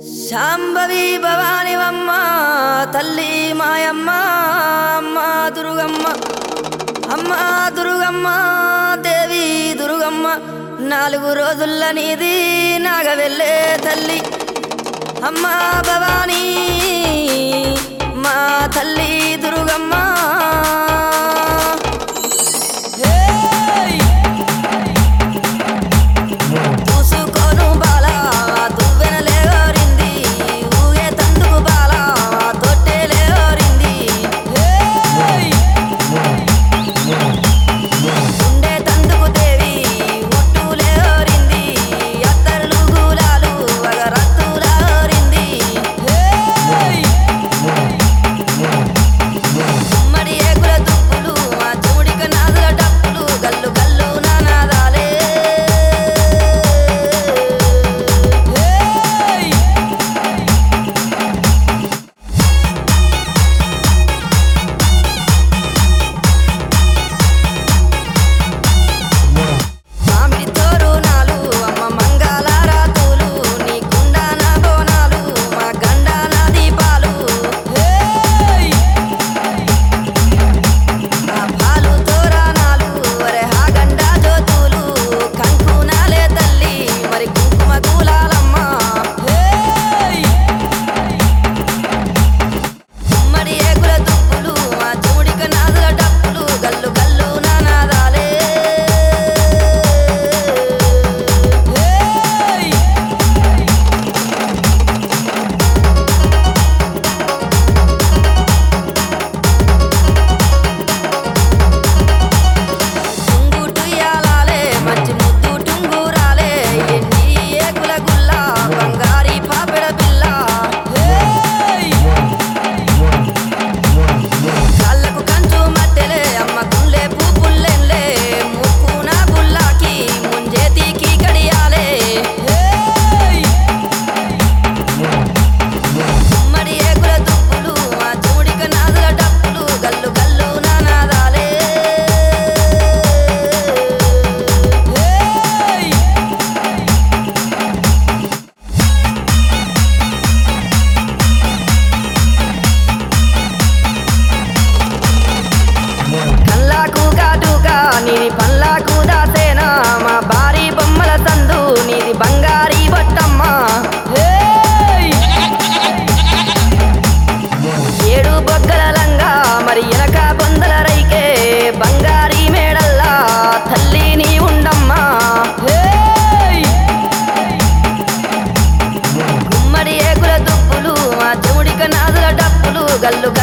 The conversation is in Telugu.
శాంభవి భవానివమ్మ తల్లి మాయమ్మ అమ్మ దుర్గమ్మ అమ్మ దుర్గమ్మ దేవి దుర్గమ్మ నాలుగు రోజుల నీది నాగవెళ్ళే తల్లి అమ్మ భవానీ మా తల్లి దుర్గమ్మ హేయ్! చూసుకోను బాల దువ్వెనలే ఓరింది ఊగే తందుకు బాల తొట్టెలే ఓరింది హేయ్! ఉండే తందుకు దేవి ఒట్టులే ఓరింది అత్తరులు గులాలు వగరత్తుల ఓరింది హేయ్! ఉమ్మడి ఏకుల దుప్పులు మా చెముడిక నాదుల డప్పులు గల్లు గల్లు నానాదాలే హేయ్! మామిడి తోరణాలు అమ్మ మంగళ రాతులు నీ కుండాన బోనాలు మా గండాన దీపాలు హేయ్! ఆ పాలు తోరణాలు ఒరే హా గండా జ్యోతులు కంకునాలే తల్లి మరి కుంకుమ కూలాలమ్మ హేయ్! ఉమ్మడి ఏకుల దుప్పులు మా చెముడిక నాదుల డప్పులు గల్లు గల్లు నానాదాలే హేయ్! టుంగుటు యాలాలే మంచి ముద్దు టుంగురాలే ఎన్ని ఏకుల గుల్ల బంగారి పాపెడ పిల్ల హేయ్! కాళ్ళకు కంచు మట్టెలే అమ్మ గుళ్ళే పూపుల్లెన్లే ముక్కున గుల్లాకి ముంజేతికి గడియాలే హేయ్! ఉమ్మడి ఏకుల దుప్పులు మా చెముడిక నాదుల డప్పులు గల్లు గల్లు నానాదాలే హేయ్! కల్లాకు కాటుగా నీది పల్లాకు దాసేనా మా భారీ బొమ్మల సందు నీది బంగారీ బొట్టమ్మ హేయ్! ఏడు బొగ్గల లంగా మరి ఎనక బొందల రైకే బంగారీ మేడల్లా తల్లి నీ ఉండమ్మా హేయ్! గుమ్మడి ఏకుల దుప్పులు మా చెముడిక నాదుల డప్పులు గల్లు